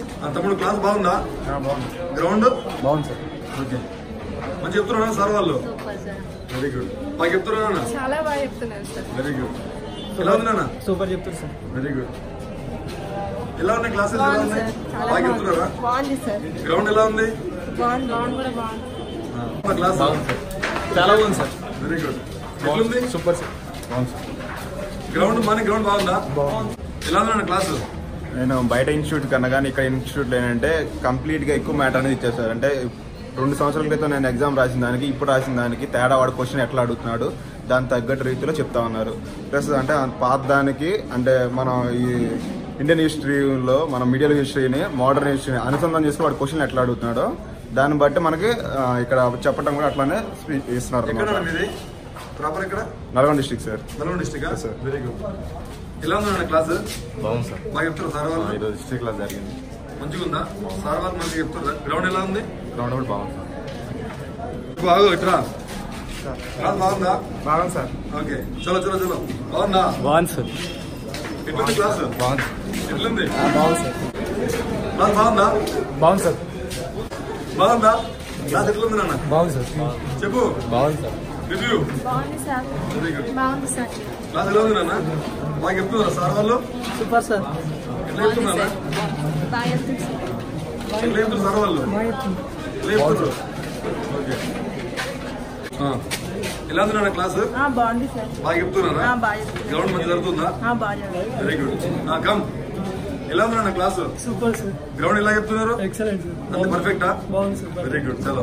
ఆ, తమ్ముడు క్లాస్ బాగుందా బాగుంది గ్రౌండ్ బాగుంది సార్ ఓకే మంచి చెప్తున్నారా సార్ వాళ్ళు సూపర్ సార్ వెరీ గుడ్ బాగా చెప్తున్నారా చాలా బాగా చెప్తున్నారు సార్ వెరీ గుడ్ ఎలా ఉంది నాన్న సూపర్ చెప్తారు సార్ వెరీ గుడ్ ఎలా ఉన్నాయి క్లాసెస్ ఎలా బాగుంది ఉన్నాయి సార్ చాలా బాగా బాగుంది చెప్తున్నారా బాగుంది సార్ గ్రౌండ్ ఎలా ఉంది బాగుంది గ్రౌండ్ కూడా బాగుంది ఆ, క్లాస్ బాగుంది సార్ చాలా బాగుంది సార్ వెరీ గుడ్ ఎట్లుంది సూపర్ సార్ బాగుంది సార్ గ్రౌండ్ మన గ్రౌండ్ బాగుందా ఎలా ఉంది నాన్న క్లాసు నేను బయట ఇన్స్టిట్యూట్ కన్నా కానీ ఇక్కడ ఇన్స్టిట్యూట్ ఏంటంటే కంప్లీట్ గా ఎక్కువ మ్యాటర్ అనేది ఇచ్చేసారు అంటే రెండు సంవత్సరాల క్రితం నేను ఎగ్జామ్ రాసిన దానికి ఇప్పుడు రాసిన దానికి తేడా వాడు క్వశ్చన్ ఎట్లా అడుగుతున్నాడు దాని తగ్గట్టు రీతిలో చెప్తా ఉన్నారు ప్లస్ అంటే ఆ పాత దానికి అంటే మనం ఈ ఇండియన్ హిస్టరీలో మన మీడియల్ హిస్టరీని మోడర్న్ హిస్టరీని అనుసంధానం చేసుకుని వాడు క్వశ్చన్ ఎట్లా అడుగుతున్నాడో దాన్ని బట్టి మనకి ఆ, ఇక్కడ చెప్పడం కూడా అట్లానే స్పీ- ఇస్తున్నారు ఎక్కడ అన్నమాట. మీది ప్రాపర్ ఎక్కడ Nalgonda district sir Nalgonda district Yes, sir. Very good ఎలా ఉంది నాన్న క్లాస్ బాగుంది సార్ బాగా చెప్తారు సార్ వాళ్ళు ఈరోజు డిస్ట్రిక్ట్ క్లాస్ జరిగింది మంచిగా ఉందా సార్ వాళ్ళు మంచిగా చెప్తారా గ్రౌండ్ ఎలా ఉంది గ్రౌండ్ కూడా బాగుంది సార్ బాగా ఇట్రా క్లాస్ బాగుందా బాగుంది సార్ ఓకే చలో చలో చలో బాగుందా బాగుంది సార్ ఎట్లుంది క్లాస్ బాగుంది ఎట్లుంది బాగుంది సార్ క్లాస్ బాగుందా బాగుంది సార్ బాగుందా క్లాస్ ఎట్లుంది నాన్న బాగుంది సార్ చెప్పు బాగుంది సార్ రివ్యూ బాగుంది సార్ వెరీ గుడ్ బాగుంది సార్ క్లాస్ ఎలా ఉంది నాన్న బాగా చెప్తున్నారా సార్ వాళ్ళు సూపర్ సార్ ఎట్లా చెప్తున్నారా బాగా చెప్తుంది సార్ ఎట్లా చెప్తున్నారు సార్ వాళ్ళు ఎట్లా చెప్తున్నారు ఓకే ఆ. ఎలా ఉంది నాన్న క్లాస్ బాగుంది సార్ బాగా చెప్తున్నారా బాగా చెప్తుంది గ్రౌండ్ మంచి జరుగుతుందా బాగా వెరీ గుడ్ కమ్ ఎలా ఉంది నాన్న క్లాస్ సూపర్ సార్ గ్రౌండ్ ఎలా చెప్తున్నారు ఎక్సలెంట్ సార్ అంత పర్ఫెక్టా బాగుంది సార్ వెరీ గుడ్ చలో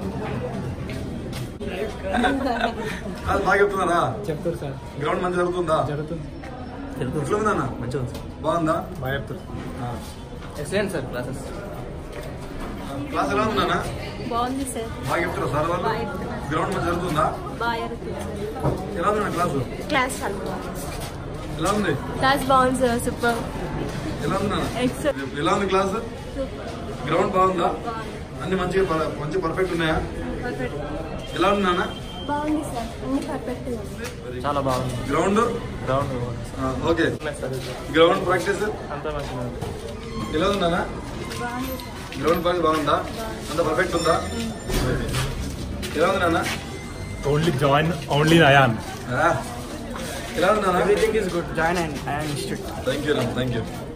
క్లాస్ బాగా చెప్తున్నారా చెప్తారు సార్ గ్రౌండ్ మంచి జరుగుతుందా జరుగుతుంది ఎట్లా ఉంది నాన్న మంచిగా ఉంది సార్ బాగుందా బాగా చెప్తారు ఎక్సలెంట్ సార్ క్లాసెస్ క్లాస్ ఎలా ఉంది నాన్న బాగుంది సార్ బాగా చెప్తారా సార్ వాళ్ళు బాగా చెప్తున్నారు. గ్రౌండ్ మంచి జరుగుతుందా బాగా జరుగుతుంది సార్ ఎలా ఉంది నాన్న క్లాసు క్లాస్ చాలా బాగుంది ఎలా ఉంది క్లాస్ బాగుంది సార్ సూపర్ ఎలా ఉంది నాన్న ఎక్సలెంట్ ఎలా ఉంది క్లాస్ గ్రౌండ్ బాగుందా అన్ని మంచిగా పర్- మంచి పర్ఫెక్ట్ ఉన్నాయా పర్ఫెక్ట్ ఎలా ఉంది నాన్న బాగుంది సార్ అన్ని పర్ఫెక్ట్ ఉంది చాలా బాగుంది ground ground okay sir ground practice అంతా మంచిగా ఉంది ఎలా ఉంది నాన్న బాగుంది సార్ గ్రౌండ్ ప్రాక్టీస్ బాగుందా అంత పర్ఫెక్ట్ ఉందా ఎలా ఉంది నాన్న Only join only Ayan. ఆ, ఎలా ఉంది నాన్న everything is good join and I institute thank you thank you